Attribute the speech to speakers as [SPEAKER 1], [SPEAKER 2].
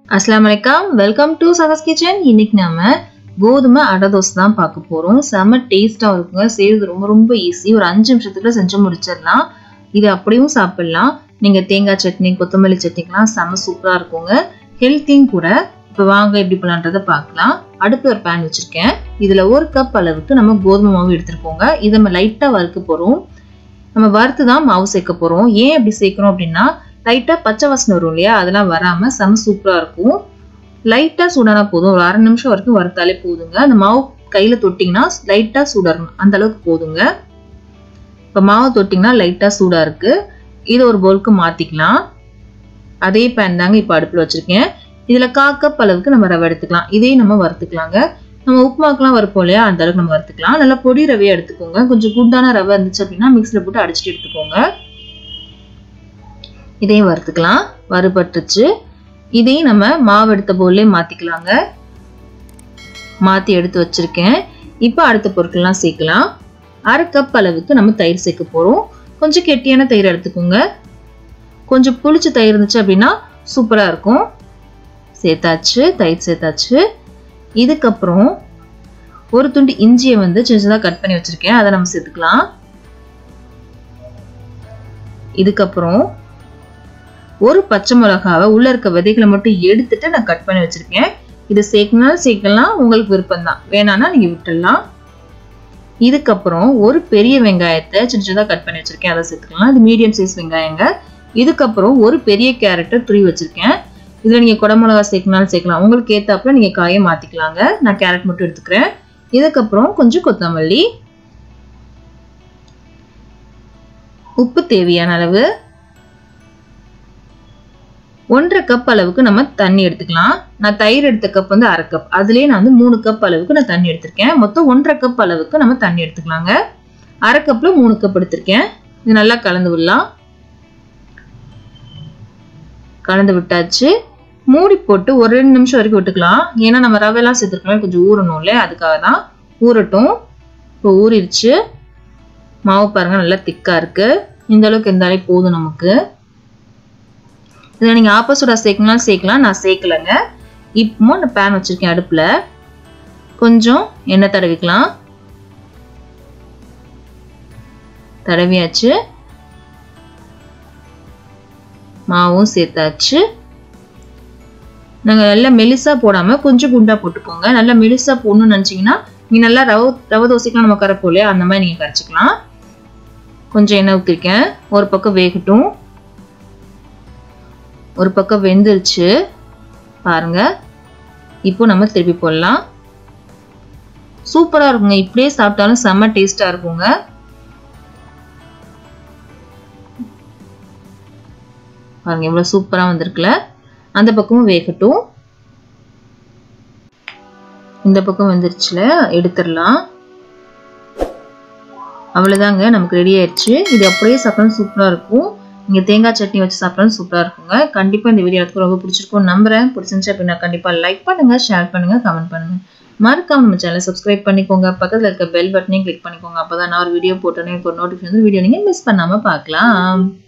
[SPEAKER 1] அஸ்லாம் வலைக்கம் welcome to சகஸ் kitchen இன்னைக்கு நாம கோதுமை அடை தோசை தான் பார்க்க போறோம் செம்ம டேஸ்டா இருக்குங்க செய்யறது ரொம்ப ரொம்ப ஈஸி ஒரு அஞ்சு நிமிஷத்துக்குள்ள செஞ்சு முடிச்சிடலாம் இது அப்படியும் சாப்பிடலாம் நீங்க தேங்காய் சட்னி கொத்தமல்லி சட்னிக்கெல்லாம் செம்ம சூப்பரா இருக்குங்க ஹெல்த்தியும் கூட இப்போ வாங்க எப்படி பண்ணலான்றதை பார்க்கலாம் அடுப்பு ஒரு பேன் வச்சிருக்கேன் இதுல ஒரு கப் அளவுக்கு நம்ம கோதுமை மாவு எடுத்துருக்கோங்க இதை நம்ம லைட்டா வறுக்க போறோம் நம்ம வறுத்து தான் மாவு சேர்க்க போறோம் ஏன் அப்படி சேர்க்கிறோம் அப்படின்னா லைட்டாக பச்சை வாசனை வரும் இல்லையா அதெல்லாம் வராமல் செம சூப்பராக இருக்கும் லைட்டாக சூடானா போதும் ஒரு அரை நிமிஷம் வரைக்கும் வறுத்தாலே போதுங்க அந்த மாவு கையில் தொட்டிங்கன்னா லைட்டாக சூடாகணும் அந்த அளவுக்கு போதுங்க இப்போ மாவு தொட்டிங்கன்னா லைட்டாக சூடாக இருக்குது இதை ஒரு பவுலுக்கு மாற்றிக்கலாம் அதே பேன் தாங்க இப்போ அடுப்பில் வச்சுருக்கேன் இதில் கா கப் அளவுக்கு நம்ம ரவை எடுத்துக்கலாம் இதையும் நம்ம வறுத்துக்கலாங்க நம்ம உப்புமாக்கெலாம் வறுப்போம் இல்லையா அந்த அளவுக்கு நம்ம வறுத்துக்கலாம் நல்லா பொடி ரவையை எடுத்துக்கோங்க கொஞ்சம் குண்டான ரவை இருந்துச்சு அப்படின்னா மிக்சியில் போட்டு அடிச்சுட்டு எடுத்துக்கோங்க இதையும் வறுத்துக்கலாம் வறுபட்டுச்சு இதையும் நம்ம மாவு எடுத்த போலே மாற்றிக்கலாங்க மாற்றி எடுத்து வச்சுருக்கேன் இப்போ அடுத்த பொருட்கள்லாம் சேர்க்கலாம் அரை கப் அளவுக்கு நம்ம தயிர் சேர்க்க போகிறோம் கொஞ்சம் கெட்டியான தயிர் எடுத்துக்கோங்க கொஞ்சம் புளிச்ச தயிர் இருந்துச்சு அப்படின்னா சூப்பராக இருக்கும் சேர்த்தாச்சு தயிர் சேர்த்தாச்சு இதுக்கப்புறம் ஒரு துண்டு இஞ்சியை வந்து சின்ன சின்னதாக கட் பண்ணி வச்சுருக்கேன் அதை நம்ம சேர்த்துக்கலாம் இதுக்கப்புறம் ஒரு பச்சை மிளகாவை உள்ள இருக்க விதைகளை மட்டும் எடுத்துட்டு நான் கட் பண்ணி வச்சிருக்கேன் இது சேர்க்கனாலும் சேர்க்கலாம் உங்களுக்கு விருப்பம் தான் வேணாம்னா நீங்க விட்டுடலாம் இதுக்கப்புறம் ஒரு பெரிய வெங்காயத்தை சின்ன சின்னதாக கட் பண்ணி வச்சிருக்கேன் அதை சேர்த்துக்கலாம் இது மீடியம் சைஸ் வெங்காயங்க இதுக்கப்புறம் ஒரு பெரிய கேரட்டை துருவி வச்சிருக்கேன் இதில் நீங்கள் குடமிளகா சேர்க்கனாலும் சேர்க்கலாம் உங்களுக்கு ஏற்றாப்புல நீங்கள் காயை மாற்றிக்கலாங்க நான் கேரட் மட்டும் எடுத்துக்கிறேன் இதுக்கப்புறம் கொஞ்சம் கொத்தமல்லி உப்பு தேவையான அளவு ஒன்றரை கப் அளவுக்கு நம்ம தண்ணி எடுத்துக்கலாம் நான் தயிர் எடுத்த கப் வந்து அரை கப் அதுலேயே நான் வந்து மூணு கப் அளவுக்கு நான் தண்ணி எடுத்திருக்கேன் மொத்தம் ஒன்றரை கப் அளவுக்கு நம்ம தண்ணி எடுத்துக்கலாங்க அரை கப்ல மூணு கப் எடுத்திருக்கேன் இது நல்லா கலந்து விடலாம் கலந்து விட்டாச்சு மூடி போட்டு ஒரு ரெண்டு நிமிஷம் வரைக்கும் விட்டுக்கலாம் ஏன்னா நம்ம ரவையெல்லாம் சேர்த்துருக்கலாம் கொஞ்சம் ஊறணும் இல்லையா அதுக்காக தான் ஊறட்டும் இப்போ ஊறிடுச்சு மாவு பாருங்க நல்லா திக்காக இருக்கு இந்த அளவுக்கு இருந்தாலே போதும் நமக்கு இதில் நீங்கள் ஆப்போசிட்டா சேர்க்கலாம் சேர்க்கலாம் நான் சேர்க்கலைங்க இப்போ நான் பேன் வச்சுருக்கேன் அடுப்பில் கொஞ்சம் எண்ணெய் தடவிக்கலாம் தடவியாச்சு மாவும் சேர்த்தாச்சு நாங்கள் நல்லா மெலிசாக போடாமல் கொஞ்சம் குண்டா போட்டுக்கோங்க நல்லா மெலிசாக போடணும்னு நினச்சிங்கன்னா நீங்கள் நல்லா ரவ ரவை தோசைக்கெலாம் நம்ம கரைப்போம் இல்லையா அந்த மாதிரி நீங்கள் கரைச்சிக்கலாம் கொஞ்சம் எண்ணெய் ஊற்றிருக்கேன் ஒரு பக்கம் வேகட்டும் ஒரு பக்கம் வெந்துருச்சு பாருங்க இப்போ நம்ம திருப்பி போடலாம் சூப்பராக இருக்குங்க இப்படியே சாப்பிட்டாலும் செம்ம டேஸ்டாக இருக்குங்க பாருங்க எவ்வளோ சூப்பராக வந்திருக்குல்ல அந்த பக்கமும் வேகட்டும் இந்த பக்கம் வந்துருச்சுல எடுத்துடலாம் அவ்வளோதாங்க நமக்கு ரெடி ஆயிடுச்சு இது அப்படியே சாப்பிட்டாலும் சூப்பராக இருக்கும் நீங்கள் தேங்காய் சட்னி வச்சு சாப்பிட்டாலும் சூப்பராக இருக்குங்க கண்டிப்பாக இந்த வீடியோ எனக்கு ரொம்ப பிடிச்சிருக்கும் நம்புறேன் பிடிச்சிருந்துச்சு அப்படின்னா கண்டிப்பாக லைக் பண்ணுங்கள் ஷேர் பண்ணுங்கள் கமெண்ட் பண்ணுங்கள் மறக்காம நம்ம சேனலை சப்ஸ்கிரைப் பண்ணிக்கோங்க பக்கத்தில் இருக்க பெல் பட்டனையும் கிளிக் பண்ணிக்கோங்க அப்போ தான் நான் ஒரு வீடியோ போட்டோன்னே எனக்கு ஒரு நோட்டிஃபிகேஷன் வீடியோ நீங்கள் மிஸ் பண்ணாமல் பார்க்கலாம்